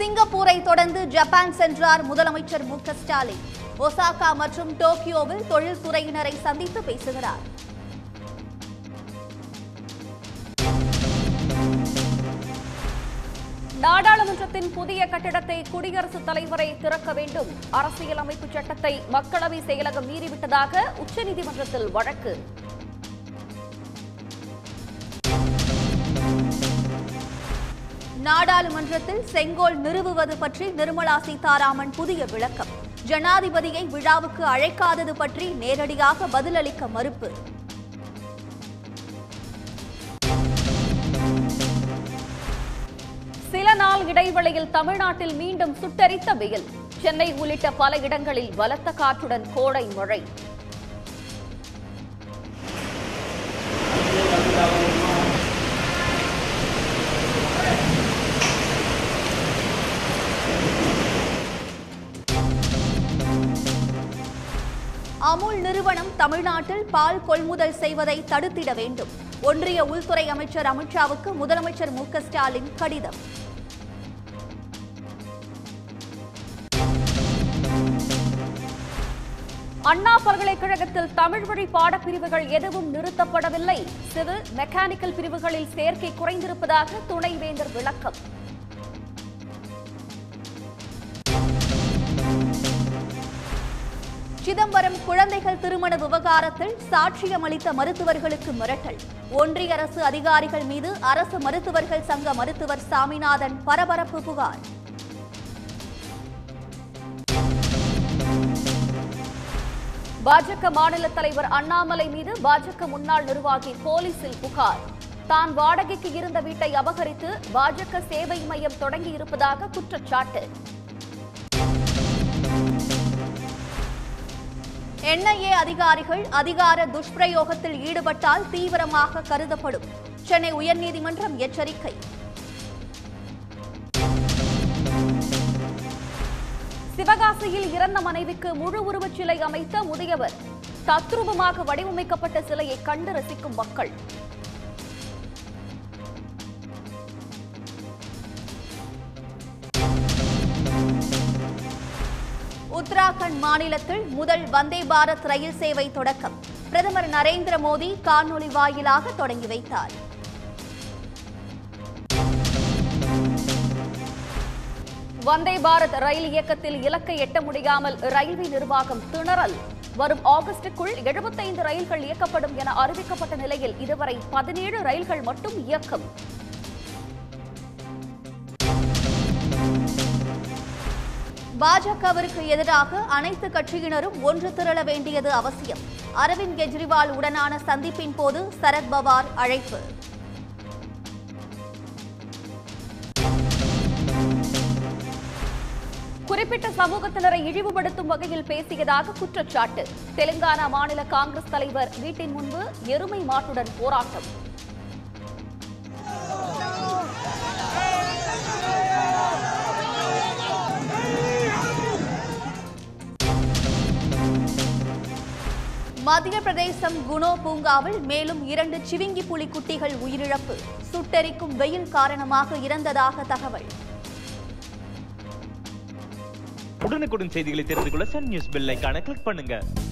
சிங்கப்பூரை தொடர்ந்து ஜப்பான் சென்றார் முதலமைச்சர் மு க ஸ்டாலின் ஒசாகா மற்றும் டோக்கியோவில் தொழில்துறையினரை சந்தித்து பேசுகிறார் நாடாளுமன்றத்தின் புதிய கட்டிடத்தை குடியரசுத் தலைவரை திறக்க வேண்டும் அரசியலமைப்பு சட்டத்தை மக்களவை செயலகம் மீறிவிட்டதாக உச்சநீதிமன்றத்தில் வழக்கு நாடாளுமன்றத்தில் செங்கோல் நிறுவுவது பற்றி நிர்மலா சீதாராமன் புதிய விளக்கம் ஜனாதிபதியை விழாவுக்கு அழைக்காதது பற்றி நேரடியாக பதிலளிக்க மறுப்பு சில நாள் இடைவெளியில் தமிழ்நாட்டில் மீண்டும் சுட்டரித்த வெயில் சென்னை உள்ளிட்ட பல இடங்களில் பலத்த காற்றுடன் கோடை மழை அமுல் நிறுவனம் தமிழ்நாட்டில் பால் கொள்முதல் செய்வதை தடுத்திட வேண்டும் ஒன்றிய உள்துறை அமைச்சர் அமித்ஷாவுக்கு முதலமைச்சர் மு க ஸ்டாலின் கடிதம் அண்ணா பல்கலைக்கழகத்தில் தமிழ் வழி பாடப்பிரிவுகள் எதுவும் நிறுத்தப்படவில்லை சிவில் மெக்கானிக்கல் பிரிவுகளில் சேர்க்கை குறைந்திருப்பதாக துணைவேந்தர் விளக்கம் சிதம்பரம் குழந்தைகள் திருமண விவகாரத்தில் சாட்சியம் அளித்த மருத்துவர்களுக்கு மிரட்டல் ஒன்றிய அரசு அதிகாரிகள் மீது அரசு மருத்துவர்கள் சங்க மருத்துவர் சாமிநாதன் பரபரப்பு புகார் பாஜக மாநில தலைவர் அண்ணாமலை மீது பாஜக முன்னாள் நிர்வாகி போலீசில் புகார் தான் வாடகைக்கு இருந்த வீட்டை அபகரித்து பாஜக சேவை மையம் தொடங்கியிருப்பதாக குற்றச்சாட்டு என்ஐஏ அதிகாரிகள் அதிகார துஷ்பிரயோகத்தில் ஈடுபட்டால் தீவிரமாக கருதப்படும் சென்னை உயர்நீதிமன்றம் எச்சரிக்கை சிவகாசியில் இறந்த மனைவிக்கு முழு உருவச் சிலை அமைத்த முதியவர் தத்ரூபமாக வடிவமைக்கப்பட்ட சிலையை கண்டு ரசிக்கும் மக்கள் உத்தராகண்ட் மாநிலத்தில் முதல் வந்தே பாரத் ரயில் சேவை தொடக்கம் பிரதமர் நரேந்திர மோடி காணொலி வாயிலாக தொடங்கி வைத்தார் வந்தே பாரத் ரயில் இயக்கத்தில் இலக்கை எட்ட முடியாமல் ரயில்வே நிர்வாகம் திணறல் வரும் ஆகஸ்டுக்குள் 75 ரயில்கள் இயக்கப்படும் என அறிவிக்கப்பட்ட நிலையில் இதுவரை பதினேழு ரயில்கள் மட்டும் இயக்கம் பாஜகவிற்கு எதிராக அனைத்து கட்சியினரும் ஒன்று திரள வேண்டியது அவசியம் அரவிந்த் கெஜ்ரிவால் உடனான சந்திப்பின் போது சரத்பவார் அழைப்பு குறிப்பிட்ட சமூகத்தினரை இழிவுபடுத்தும் வகையில் பேசியதாக குற்றச்சாட்டு தெலுங்கானா மாநில காங்கிரஸ் தலைவர் வீட்டின் முன்பு எருமை மாட்டுடன் போராட்டம் மத்திய பிரதேசம் குணோ பூங்காவில் மேலும் இரண்டு சிவிங்கி புலி குட்டிகள் உயிரிழப்பு சுட்டெரிக்கும் வெயில் காரணமாக இறந்ததாக தகவல் உடனுக்குடன் செய்திகளை தெரிந்து கொள்ள சன் நியூஸ் பெல் ஐகானை கிளிக் பண்ணுங்க